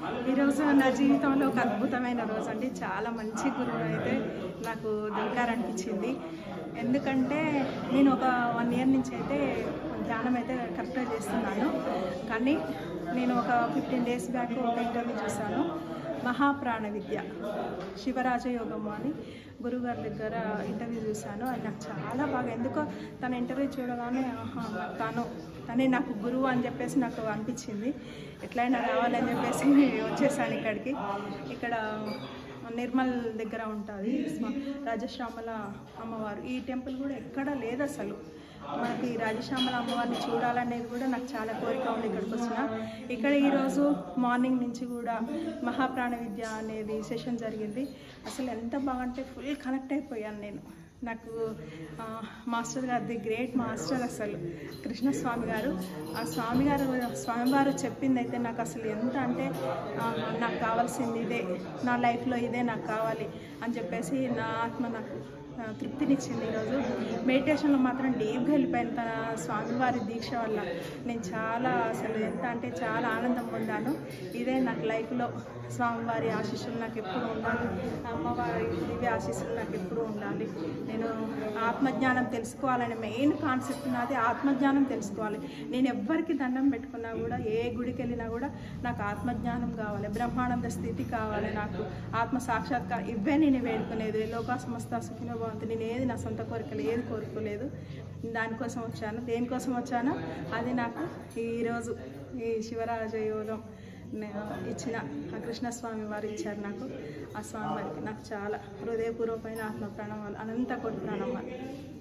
ఈరోజు నా జీవితంలో ఒక అద్భుతమైన రోజు అండి చాలా మంచి గురువు అయితే నాకు దొరికారనిపించింది ఎందుకంటే నేను ఒక వన్ ఇయర్ నుంచి అయితే ధ్యానం అయితే కరెక్ట్గా చేస్తున్నాను కానీ నేను ఒక ఫిఫ్టీన్ డేస్ బ్యాక్ ఒక ఇంటర్వ్యూ చూశాను మహాప్రాణ విద్య శివరాజ యోగము అని గురుగారి దగ్గర ఇంటర్వ్యూ చూశాను అది నాకు చాలా బాగా ఎందుకో తన ఇంటర్వ్యూ చూడగానే ఆహా తను తనే నాకు గురువు అని చెప్పేసి నాకు అనిపించింది ఎట్లయినా రావాలని చెప్పేసి వచ్చేసాను ఇక్కడికి ఇక్కడ నిర్మల్ దగ్గర ఉంటుంది స్వ- రాజశ్యామల అమ్మవారు ఈ టెంపుల్ కూడా ఎక్కడ లేదు అసలు మనకి రాజశ్యామల అమ్మవారిని చూడాలనేది కూడా నాకు చాలా కోరిక ఉంది ఇక్కడికి వచ్చిన ఇక్కడ ఈరోజు మార్నింగ్ నుంచి కూడా మహాప్రాణ విద్య అనేది సెషన్ జరిగింది అసలు ఎంత బాగుంటే ఫుల్ కనెక్ట్ అయిపోయాను నేను నాకు ఆ, మాస్టర్ గారిది గ్రేట్ మాస్టర్ అసలు కృష్ణస్వామి గారు ఆ స్వామి గారు స్వామివారు చెప్పింది అయితే నాకు అసలు ఎంత అంటే ఆ, నాకు కావాల్సింది ఇదే నా లైఫ్లో ఇదే నాకు కావాలి అని చెప్పేసి నా ఆత్మ నాకు ఆ, తృప్తినిచ్చింది ఈరోజు మెడిటేషన్లో మాత్రం డీప్గా వెళ్ళిపోయిన తన స్వామివారి దీక్ష వల్ల నేను చాలా అసలు ఎంత అంటే చాలా ఆనందం పొందాను ఇదే నాకు లైఫ్లో స్వామివారి ఆశీస్సులు నాకు ఎప్పుడు ఉండాలి అమ్మవారి దివ్య ఆశీస్సులు నాకు ఎప్పుడు ఉండాలి నేను ఆత్మజ్ఞానం తెలుసుకోవాలనే మెయిన్ కాన్సెప్ట్ నాది ఆత్మజ్ఞానం తెలుసుకోవాలి నేను ఎవ్వరికి దండం పెట్టుకున్నా కూడా ఏ గుడికి వెళ్ళినా కూడా నాకు ఆత్మజ్ఞానం కావాలి బ్రహ్మానంద స్థితి కావాలి నాకు ఆత్మ సాక్షాత్కారం ఇవే నేను వేడుకునేది లోకా సమస్త సుఖినో భవంతు నేను ఏది నా సొంత కోరికలు ఏది కోరుకోలేదు దానికోసం వచ్చాను దేనికోసం వచ్చానో అది నాకు ఈరోజు ఈ శివరాజ యోగం నే- ఇచ్చిన ఆ కృష్ణస్వామి వారు ఇచ్చారు నాకు ఆ స్వామి వారికి నాకు చాలా హృదయపూర్వకమైన ఆత్మ ప్రణామాలు అనంత కోటి ప్రణామాలు